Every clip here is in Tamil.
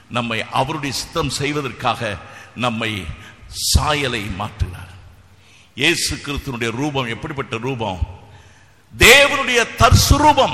நம்மை அவருடைய சித்தம் செய்வதற்காக நம்மை சாயலை மாற்றுகிறார் இயேசு கிறிஸ்துனுடைய ரூபம் எப்படிப்பட்ட ரூபம் தேவனுடைய தற்சுரூபம்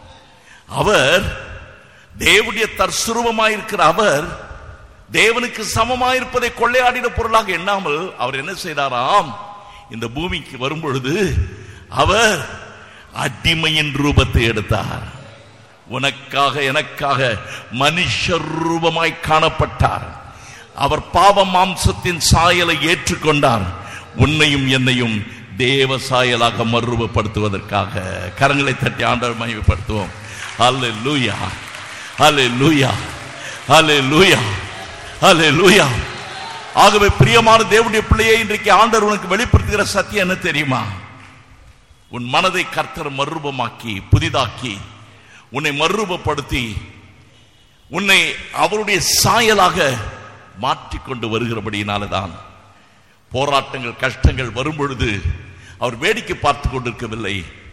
அவர் தேவனுடைய தற்சுரூபமாயிருக்கிற அவர் தேவனுக்கு சமமாயிருப்பதை கொள்ளையாடின பொருளாக எண்ணாமல் அவர் என்ன செய்தாராம் இந்த பூமிக்கு வரும் பொழுது அவர் அடிமையின் ரூபத்தை எடுத்தார் உனக்காக எனக்காக மனுஷ ரூபமாய் காணப்பட்டார் அவர் பாவ மாம்சத்தின் சாயலை ஏற்றுக்கொண்டார் உன்னையும் என்னையும் தேவ சாயலாக மறுரூபப்படுத்துவதற்காக கரங்களை தட்டி ஆண்டவர் மகிமைப்படுத்துவோம் அல்ல லூயா அல்ல லூயா அல்ல லூயா அல்ல லூயா ஆகவே பிரியமான தேவனுடைய பிள்ளையை இன்றைக்கு ஆண்டவர் உனக்கு வெளிப்படுத்துகிற சத்தியம் என்ன தெரியுமா உன் மனதை கர்த்தர் மறுரூபமாக்கி புதிதாக்கி உன்னை மறுரூபப்படுத்தி உன்னை அவருடைய சாயலாக மாற்றிக்கொண்டு வருகிறபடியினாலதான் போராட்டங்கள் கஷ்டங்கள் வரும் பொழுது அவர் வேடிக்கை பார்த்து கொண்டிருக்கவில்லை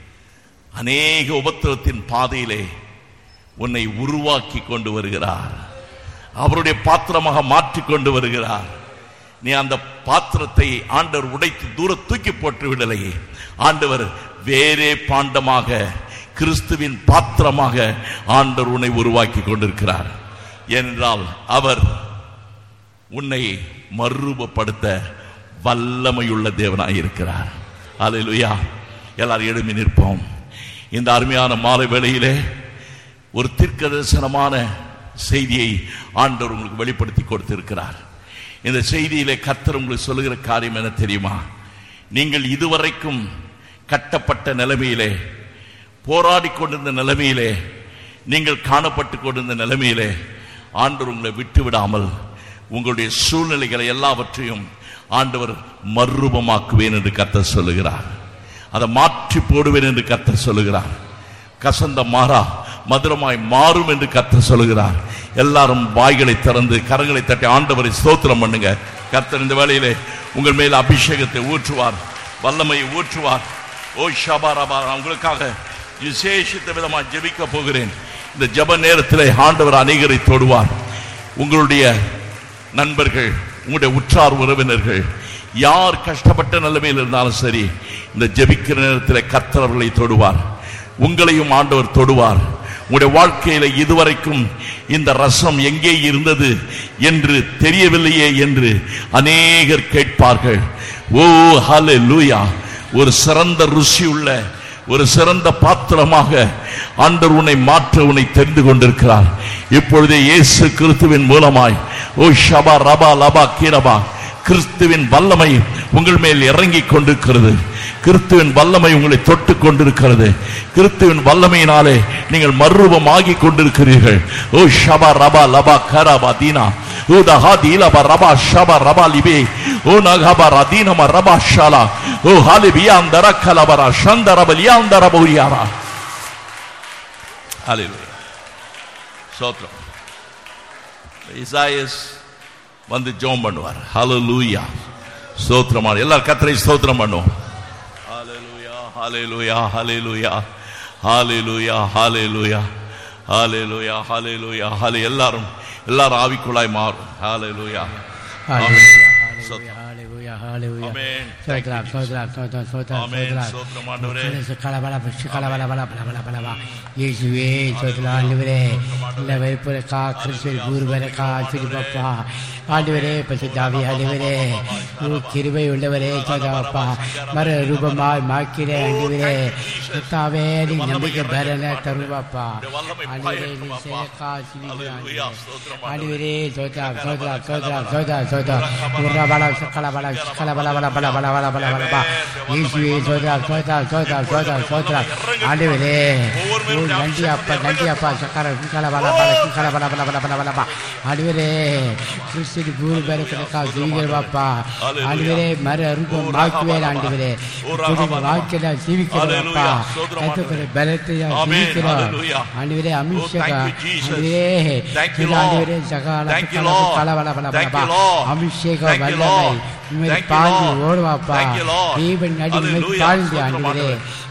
அநேக உபத்திரத்தின் பாதையிலே உன்னை உருவாக்கி கொண்டு வருகிறார் அவருடைய பாத்திரமாக மாற்றிக் கொண்டு வருகிறார் நீ அந்த பாத்திரத்தை ஆண்டவர் உடைத்து தூர தூக்கி போட்டு விடலை ஆண்டவர் வேறே பாண்டமாக கிறிஸ்துவின் பாத்திரமாக ஆண்டவர் உன்னை உருவாக்கி கொண்டிருக்கிறார் ஏனென்றால் அவர் உன்னை மறுரூபப்படுத்த வல்லமையுள்ள தேவனாய் இருக்கிறார் அல்லேலூயா எல்லாரும் எழுமி நிற்போம் இந்த அருமையான மாலை வேளையிலே ஒரு தீர்க்க தரிசனமான செய்தியை ஆண்டவர் உங்களுக்கு வெளிப்படுத்தி கொடுத்திருக்கிறார் இந்த செய்தியிலே கர்த்தர் உங்களுக்கு சொல்லுகிற காரியம் என்ன தெரியுமா நீங்கள் இதுவரைக்கும் கட்டப்பட்ட நிலைமையிலே போராடி கொண்டிருந்த நிலைமையிலே நீங்கள் காணப்பட்டு கொண்டிருந்த நிலைமையிலே ஆண்டவர் உங்களை விட்டு விடாமல் உங்களுடைய சூழ்நிலைகளை எல்லாவற்றையும் ஆண்டவர் மறுரூபமாக்குவேன் என்று கர்த்தர் சொல்லுகிறார் அதை மாற்றி போடுவேன் என்று கர்த்தர் சொல்லுகிறார் கசந்த மாறா மதுரமாய் மாறும் என்று கர்த்தர் சொல்லுகிறார் எல்லாரும் வாய்களை திறந்து கரங்களை தட்டி ஆண்டவரை ஸ்தோத்திரம் பண்ணுங்க கர்த்தர் இந்த வேளையிலே உங்கள் மேல் அபிஷேகத்தை ஊற்றுவார் வல்லமையை ஊற்றுவார் ஓ ஷபாரபா நான் உங்களுக்காக விசேஷித்த விதமாக ஜெபிக்க போகிறேன் இந்த ஜெப நேரத்திலே ஆண்டவர் அநேகரை தொடுவார் உங்களுடைய நண்பர்கள் உங்களுடைய உற்றார் உறவினர்கள் யார் கஷ்டப்பட்ட நிலைமையில் இருந்தாலும் சரி இந்த ஜெபிக்கிற நேரத்தில் கர்த்தர் அவர்களை தொடுவார் உங்களையும் ஆண்டவர் தொடுவார் உங்களுடைய வாழ்க்கையில இதுவரைக்கும் இந்த ரசம் எங்கே இருந்தது என்று தெரியவில்லையே என்று அநேகர் கேட்பார்கள் ஓ ஹலே லூயா ஒரு சிறந்த ருசி உள்ள ஒரு சிறந்த பாத்திரமாக ஆண்டவர் உன்னை மாற்ற உன்னை தெரிந்து கொண்டிருக்கிறார் இப்பொழுதே இயேசு கிறிஸ்துவின் மூலமாய் ஓ ஷபா ரபா லபா கீரபா கிறிஸ்துவின் வல்லமை உங்கள் மேல் இறங்கி கொண்டிருக்கிறது கிறிஸ்துவின் வல்லமை உங்களை தொட்டு கொண்டிருக்கிறது கிறிஸ்துவின் வல்லமையினாலே நீங்கள் மறுரூபமாகி கொண்டிருக்கிறீர்கள் ஓ ஷபா ரபா லபா கரபா தீனா ஓ தஹா தீலபா ரபா ஷபா ரபா லிபே ஓ நகபா ரதீனம ரபா ஷாலா ஓ ஹாலிபியா அந்தர கலபரா ஷந்தரப லியாந்தர பௌரியாரா ஹalleluya சோத்ரம் இசாயஸ் வந்து ஜோம் பண்ணுவார் ஹalleluya ஸ்தோத்திரமான எல்லாரும் கர்த்தரை ஸ்தோத்திரம் பண்ணுவோம் ஹalleluya ஹalleluya ஹalleluya ஹalleluya ஹalleluya ஹalleluya ஹalleluya ஹalலே எல்லாரும் எல்லாரும் ஆவிக்குள்ளாய் மாறும் ஹalleluya Hallelujah, hallelujah, hallelujah. Amen. சோத்ராம், சோத்ராம், சோத்ராம், சோத்ராம், Amen. சோத்ராம். சோத்திரம் ஆண்டவரே. கலபல, கலபல, பல, பல, பல, பல, பல. இயேசுவே சோத்ராம், ஆண்டவரே இல்ல வெறுப்புறக்கா கிறிஸ்துவ குருவரக்கா சிறுபப்பா ஆண்டவரே பசுதாவி ஆண்டவரே உன் கிருபை உள்ளவரே சோதாப்பா மர ரூபமாய் மாக்கிறே ஆண்டவரே சுத்தாவே நீ நம்பிக்கை பரன தருவாப்பா ஆண்டவரே நீ சேக்கா Hallelujah. ஸ்தோத்திரம் ஆண்டவரே சோதா சோதா சோதா சோதா சோதா உர்ரா பல சக்கல பல சக்கல பல பல பல பல பல பல பல பல இயேசுவே சோதா சோதா சோதா சோதா சோதா ஆண்டவரே ஓ நன்றி அப்பா நன்றி அப்பா சக்கர சக்கல பல பல சக்கல பல பல பல பல பல பல ஆண்டவரே கிறிஸ்து பூமி பெருக்கா ஜீவிக்கிறவாப்பா ஆண்டவரே மறு அரும்பம் மாக்குவேன் ஆண்டவரே வாழ்க்கையில ஜீவிக்கிறவாப்பா கத்துக்கிற பலத்தை Amen. ஜீவிக்கிறோம் Hallelujah. ஆண்டவரே Oh, அபிஷேகம் thank you, Jesus. ஆண்டவரே Thank you, இந்த Lord. ஆண்டவரே சகால Thank you, சகல Lord. கல பல பல Thank பல you, Lord. அபிஷேகம் Thank you, வல்லமை Lord. இனிமேல் Thank you, பாஞ்சு Lord. ஓடுவாப்பா Thank you, Lord. Deepan நடி இனிமேல் Hallelujah. பாழ்ந்து ஸ்தோத்திரம் ஆண்டவரே ஆண்டவரே.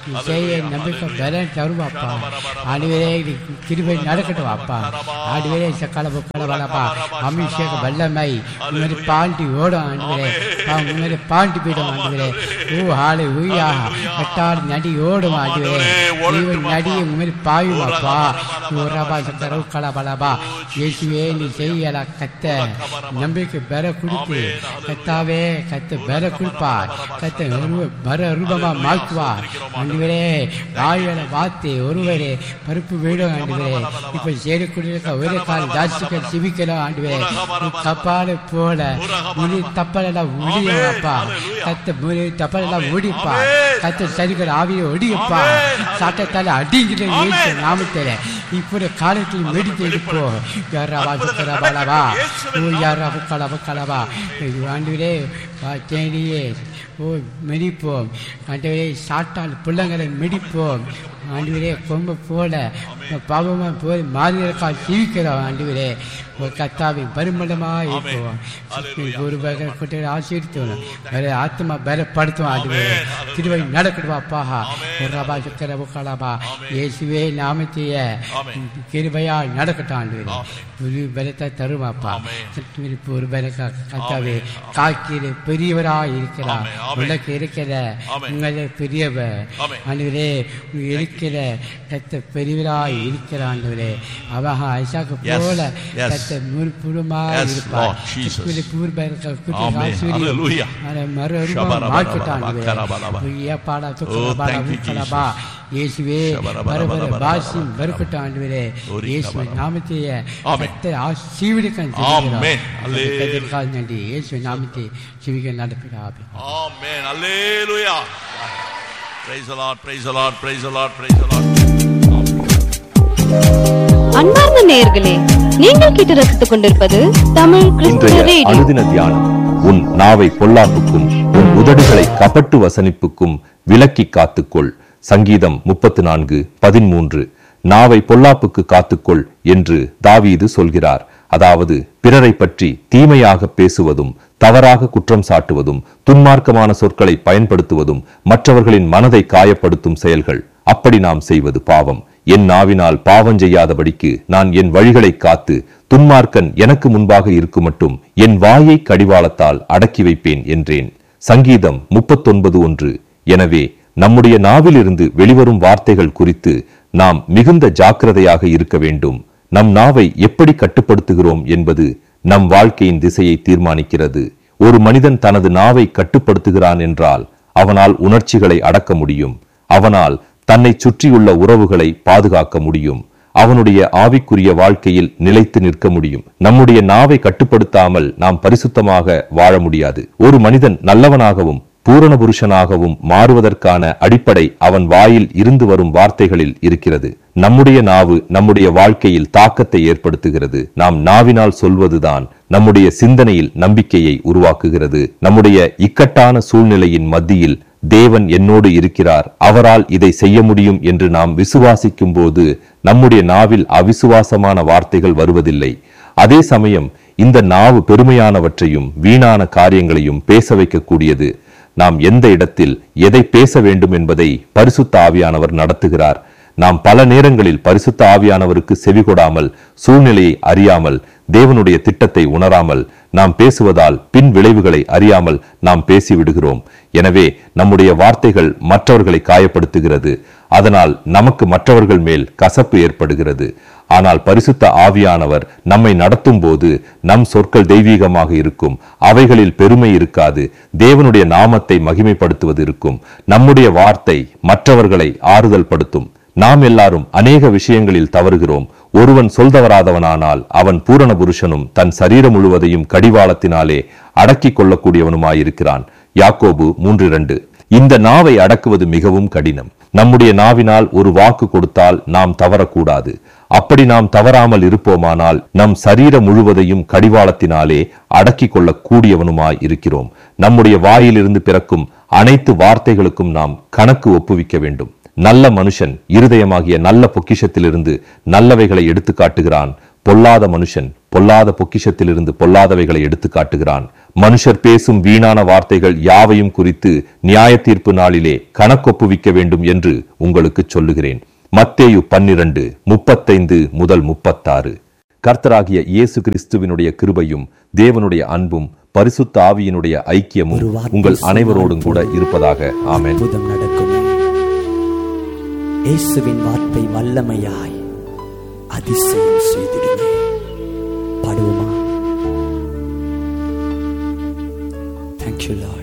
நீ செய்ய நம்பிக்கை பலன் தருவாப்பா ஆண்டுவரே நீ கிருபை நடக்கட்டும் அப்பா ஆண்டுவரே சக்கால புக்கல வளப்பா அபிஷேக வல்லமை உண்மையை பாண்டி ஓடும் ஆண்டுவரே உண்மையை பாண்டி போயிடும் ஆண்டுவரே ஓ ஆளு ஊயா எட்டாறு நடி ஓடும் ஆண்டுவரே ஜீவன் நடி உண்மையை பாயும் அப்பா ஓராபா சக்கர உக்கல பலபா இயேசுவே நீ செய்யல கத்த நம்பிக்கை பெற கொடுத்து கத்தாவே கத்த பெற கொடுப்பார் கத்த உருவ பர ரூபமா மாற்றுவார் ஆண்டுவரே வாயுவல வார்த்தை ஒருவரே பருப்பு வீடும் ஆண்டுவரே இப்ப சேரி குடியிருக்க ஒரே கால் ஜாஸ்திகள் சிவிக்கலாம் ஆண்டுவரே கப்பால போல முழு தப்பலெல்லாம் முடியப்பா கத்த முழு தப்பலெல்லாம் முடிப்பா கத்த சரிகள் ஆவியை ஒடியப்பா சாட்டத்தால அடிங்கிற ஏசு நாமத்தில இப்படி காலத்தில் மெடித்து எடுப்போ யாரா சுக்கரபாலவா ஓ யாரா புக்கலா புக்கலவா ஆண்டுவரே தேனியே ஓ மெடிப்போம் ஆண்டவரே சாட்டால் பிள்ளைங்களை மிடிப்போம் ஆண்டவரே கொம்ப போல பாவமா போய் மாறியற்கா ஜீவிக்கிறோம் ஆண்டவரே ஒரு கத்தாவின் பரிமளமாக இருப்போம் ஒரு குட்டிகளை ஆசீர்த்தோம் வேற ஆத்மா பலப்படுத்தும் ஆண்டவரே திருவை நடக்கடுவா பாஹா ஒரு ரபா சுக்கர புக்கலாபா இயேசுவே நாமத்தைய கிருபையா நடக்கட்டும் ஆண்டவரே ஒரு பலத்தை தருமாப்பா ஒரு பல கத்தாவே காக்கிற பெரியவராக இருக்கிறார் உனக்கு இருக்கிற உங்களை பெரியவர் ஆண்டவரே இருக்கிற கத்த பெரியவராய் இருக்கிற ஆண்டவரே அவக ஐசாக்கு போல கத்த முற்புறமாய் இருப்பார் இயேசுவே பரபர பாசிம் பருக்கட்ட ஆண்டவரே இயேசுவை நாமத்தைய கத்த ஆசீர்வதிக்க நன்றி இயேசுவை நாமத்தை சிவிக்க நடப்பிடாபி ஆமென் அல்லேலூயா praise the lord praise the lord praise the lord praise the lord அன்பார்ந்த நேயர்களே நீங்கள் கேட்டு ரசித்துக் கொண்டிருப்பது தமிழ் கிறிஸ்துவ இன்றைய ரேடியோ அனுதின தியானம் உன் நாவை பொல்லாப்புக்கும் உன் உதடுகளை கபட்டு வசனிப்புக்கும் விலக்கி காத்துக்கொள் சங்கீதம் முப்பத்து நான்கு பதிமூன்று நாவை பொல்லாப்புக்கு காத்துக்கொள் என்று தாவீது சொல்கிறார் அதாவது பிறரை பற்றி தீமையாக பேசுவதும் தவறாக குற்றம் சாட்டுவதும் துன்மார்க்கமான சொற்களை பயன்படுத்துவதும் மற்றவர்களின் மனதை காயப்படுத்தும் செயல்கள் அப்படி நாம் செய்வது பாவம் என் நாவினால் பாவம் செய்யாதபடிக்கு நான் என் வழிகளை காத்து துன்மார்க்கன் எனக்கு முன்பாக இருக்கும் மட்டும் என் வாயை கடிவாளத்தால் அடக்கி வைப்பேன் என்றேன் சங்கீதம் முப்பத்தொன்பது ஒன்று எனவே நம்முடைய நாவிலிருந்து வெளிவரும் வார்த்தைகள் குறித்து நாம் மிகுந்த ஜாக்கிரதையாக இருக்க வேண்டும் நம் நாவை எப்படி கட்டுப்படுத்துகிறோம் என்பது நம் வாழ்க்கையின் திசையை தீர்மானிக்கிறது ஒரு மனிதன் தனது நாவை கட்டுப்படுத்துகிறான் என்றால் அவனால் உணர்ச்சிகளை அடக்க முடியும் அவனால் தன்னை சுற்றியுள்ள உறவுகளை பாதுகாக்க முடியும் அவனுடைய ஆவிக்குரிய வாழ்க்கையில் நிலைத்து நிற்க முடியும் நம்முடைய நாவை கட்டுப்படுத்தாமல் நாம் பரிசுத்தமாக வாழ முடியாது ஒரு மனிதன் நல்லவனாகவும் பூரண புருஷனாகவும் மாறுவதற்கான அடிப்படை அவன் வாயில் இருந்து வரும் வார்த்தைகளில் இருக்கிறது நம்முடைய நாவு நம்முடைய வாழ்க்கையில் தாக்கத்தை ஏற்படுத்துகிறது நாம் நாவினால் சொல்வதுதான் நம்முடைய சிந்தனையில் நம்பிக்கையை உருவாக்குகிறது நம்முடைய இக்கட்டான சூழ்நிலையின் மத்தியில் தேவன் என்னோடு இருக்கிறார் அவரால் இதை செய்ய முடியும் என்று நாம் விசுவாசிக்கும் போது நம்முடைய நாவில் அவிசுவாசமான வார்த்தைகள் வருவதில்லை அதே சமயம் இந்த நாவு பெருமையானவற்றையும் வீணான காரியங்களையும் பேச வைக்கக்கூடியது நாம் எந்த இடத்தில் எதை பேச வேண்டும் என்பதை பரிசுத்த ஆவியானவர் நடத்துகிறார் நாம் பல நேரங்களில் பரிசுத்த ஆவியானவருக்கு செவிகொடாமல் சூழ்நிலையை அறியாமல் தேவனுடைய திட்டத்தை உணராமல் நாம் பேசுவதால் பின் விளைவுகளை அறியாமல் நாம் பேசிவிடுகிறோம் எனவே நம்முடைய வார்த்தைகள் மற்றவர்களை காயப்படுத்துகிறது அதனால் நமக்கு மற்றவர்கள் மேல் கசப்பு ஏற்படுகிறது ஆனால் பரிசுத்த ஆவியானவர் நம்மை நடத்தும் போது நம் சொற்கள் தெய்வீகமாக இருக்கும் அவைகளில் பெருமை இருக்காது தேவனுடைய நாமத்தை மகிமைப்படுத்துவது இருக்கும் நம்முடைய வார்த்தை மற்றவர்களை ஆறுதல் படுத்தும் நாம் எல்லாரும் அநேக விஷயங்களில் தவறுகிறோம் ஒருவன் சொல்தவராதவனானால் அவன் பூரண புருஷனும் தன் சரீரம் முழுவதையும் கடிவாளத்தினாலே அடக்கிக் கொள்ளக்கூடியவனுமாயிருக்கிறான் யாக்கோபு மூன்று இரண்டு இந்த நாவை அடக்குவது மிகவும் கடினம் நம்முடைய நாவினால் ஒரு வாக்கு கொடுத்தால் நாம் தவறக்கூடாது அப்படி நாம் தவறாமல் இருப்போமானால் நம் சரீரம் முழுவதையும் கடிவாளத்தினாலே அடக்கிக் கொள்ளக் கூடியவனுமாய் இருக்கிறோம் நம்முடைய வாயிலிருந்து பிறக்கும் அனைத்து வார்த்தைகளுக்கும் நாம் கணக்கு ஒப்புவிக்க வேண்டும் நல்ல மனுஷன் இருதயமாகிய நல்ல பொக்கிஷத்திலிருந்து நல்லவைகளை எடுத்து காட்டுகிறான் பொல்லாத மனுஷன் பொல்லாத பொக்கிஷத்திலிருந்து பொல்லாதவைகளை எடுத்து காட்டுகிறான் மனுஷர் பேசும் வீணான வார்த்தைகள் யாவையும் குறித்து நியாய தீர்ப்பு நாளிலே கணக்கொப்புவிக்க வேண்டும் என்று உங்களுக்கு சொல்லுகிறேன் மத்தேயு பன்னிரண்டு முப்பத்தைந்து முதல் முப்பத்தாறு கர்த்தராகிய இயேசு கிறிஸ்துவினுடைய கிருபையும் தேவனுடைய அன்பும் பரிசுத்த ஆவியினுடைய ஐக்கியமும் ஒரு வார்த்தை உங்கள் சொன்னால் அனைவரோடும் கூட போதும். இருப்பதாக ஆமென் அற்புதம் நடக்குமே இயேசுவின் வார்த்தை வல்லமையாய் அதிசயம் செய்திடுமே பாடுவோமா தேங்க்யூ லார்ட்